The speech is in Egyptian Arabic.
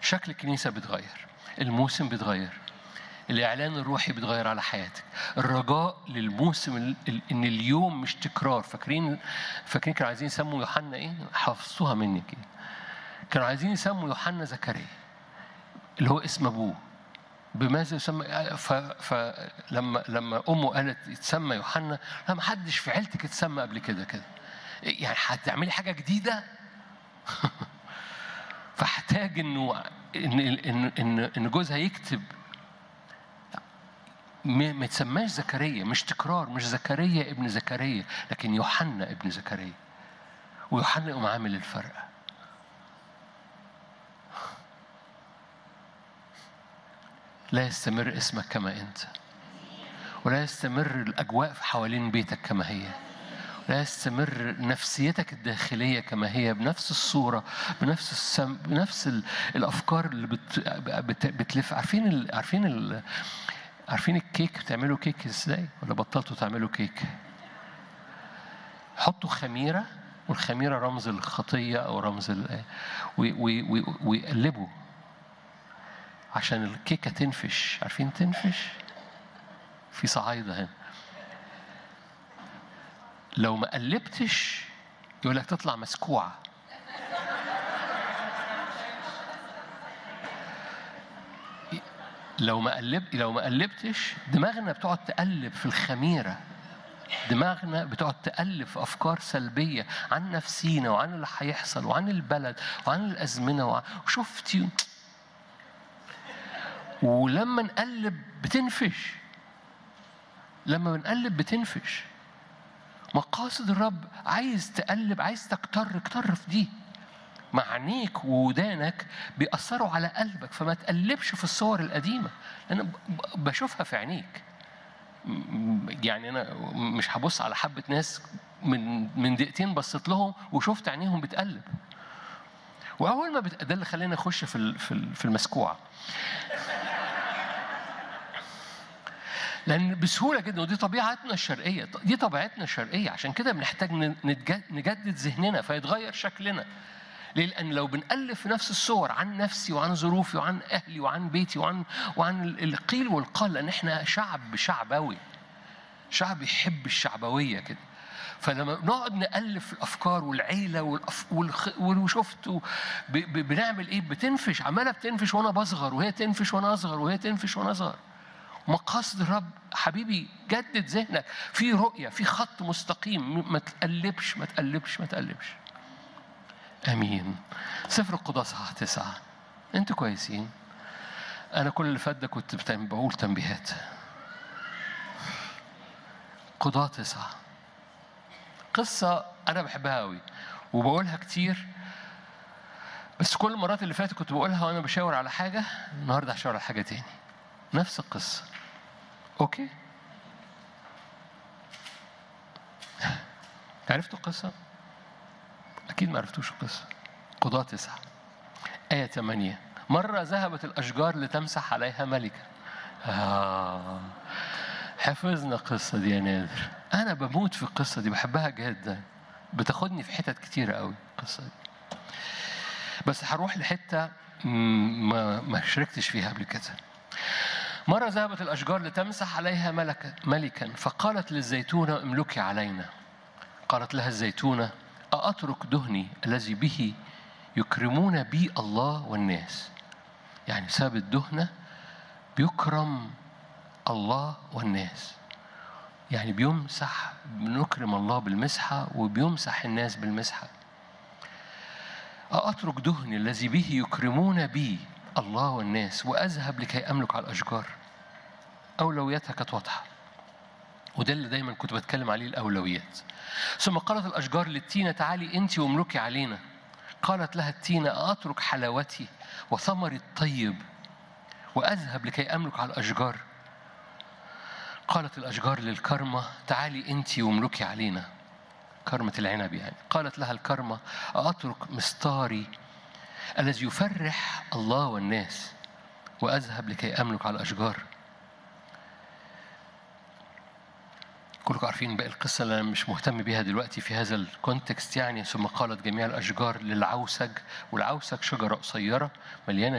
شكل الكنيسة بيتغير الموسم بيتغير الإعلان الروحي بيتغير على حياتك الرجاء للموسم ال- ال- إن اليوم مش تكرار فاكرين فاكرين كانوا عايزين يسموا يوحنا إيه حفظوها مني كده كانوا عايزين يسموا يوحنا زكريا اللي هو اسم أبوه بماذا يسمى ف... فلما لما امه قالت يتسمى يوحنا لا ما حدش في عيلتك اتسمى قبل كده كده يعني هتعملي حاجه جديده فاحتاج انه ان ان ان ان جوزها يكتب ما ما يتسماش زكريا مش تكرار مش زكريا ابن زكريا لكن يوحنا ابن زكريا ويوحنا يقوم عامل الفرق لا يستمر اسمك كما انت ولا يستمر الاجواء حوالين بيتك كما هي لا يستمر نفسيتك الداخليه كما هي بنفس الصوره بنفس السم بنفس ال... الافكار اللي بت... بت... بتلف عارفين ال... عارفين ال... عارفين الكيك بتعملوا كيك ازاي ولا بطلتوا تعملوا كيك حطوا خميره والخميره رمز الخطيه او رمز ال... وي... وي... وي... ويقلبوا عشان الكيكه تنفش عارفين تنفش في صعايده هنا لو ما قلبتش يقول لك تطلع مسكوعه لو ما قلب لو ما قلبتش دماغنا بتقعد تقلب في الخميره دماغنا بتقعد تقلب في افكار سلبيه عن نفسينا وعن اللي هيحصل وعن البلد وعن الازمنه وعن وشفتي ولما نقلب بتنفش لما بنقلب بتنفش مقاصد الرب عايز تقلب عايز تكتر اكتر في دي معانيك وودانك بيأثروا على قلبك فما تقلبش في الصور القديمة أنا ب- ب- بشوفها في عينيك م- يعني أنا مش هبص على حبة ناس من من دقيقتين بصيت لهم وشفت عينيهم بتقلب وأول ما بت... ده اللي خلاني أخش في ال- في ال- في المسكوعة لان بسهوله جدا ودي طبيعتنا الشرقيه دي طبيعتنا الشرقيه عشان كده بنحتاج ن- نتج- نجدد ذهننا فيتغير شكلنا ليه؟ لأن لو بنألف في نفس الصور عن نفسي وعن ظروفي وعن أهلي وعن بيتي وعن وعن ال- القيل والقال لأن إحنا شعب شعبوي شعب يحب الشعبوية كده فلما نقعد نألف في الأفكار والعيلة والأف... والخ... وشفت و... ب... ب... بنعمل إيه؟ بتنفش عمالة بتنفش وأنا بصغر وهي تنفش وأنا أصغر وهي تنفش وأنا أصغر مقاصد الرب حبيبي جدد ذهنك في رؤية في خط مستقيم ما تقلبش ما تقلبش ما تقلبش امين سفر القضاء صحاح تسعة انتوا كويسين انا كل اللي فات ده كنت بتعمل- بقول تنبيهات قضاء تسعة قصة أنا بحبها أوي وبقولها كتير بس كل المرات اللي فاتت كنت بقولها وأنا بشاور على حاجة النهاردة هشاور على حاجة تاني نفس القصة أوكي عرفتوا القصة؟ أكيد ما عرفتوش القصة قضاة تسعة آية ثمانية مرة ذهبت الأشجار لتمسح عليها ملكة آه. حفظنا القصة دي يا نادر أنا بموت في القصة دي بحبها جدا بتاخدني في حتت كتيرة قوي القصة دي بس هروح لحتة مم، ما ما شاركتش فيها قبل كده مرة ذهبت الأشجار لتمسح عليها ملكة ملكا فقالت للزيتونة املكي علينا قالت لها الزيتونة أأترك دهني الذي به يكرمون بي الله والناس يعني بسبب الدهنة بيكرم الله والناس يعني بيمسح بنكرم الله بالمسحة وبيمسح الناس بالمسحة أترك دهني الذي به يكرمون بي الله والناس وأذهب لكي أملك على الأشجار أولوياتها كانت واضحة وده اللي دايما كنت بتكلم عليه الأولويات ثم قالت الأشجار للتينة تعالي أنت واملكي علينا قالت لها التينة أترك حلاوتي وثمري الطيب وأذهب لكي أملك على الأشجار قالت الأشجار للكرمة تعالي أنت واملكي علينا كرمة العنب يعني قالت لها الكرمة أترك مستاري الذي يفرح الله والناس وأذهب لكي أملك على الأشجار كلكم عارفين باقي القصة اللي أنا مش مهتم بيها دلوقتي في هذا الكونتكست يعني ثم قالت جميع الأشجار للعوسج والعوسج شجرة قصيرة مليانة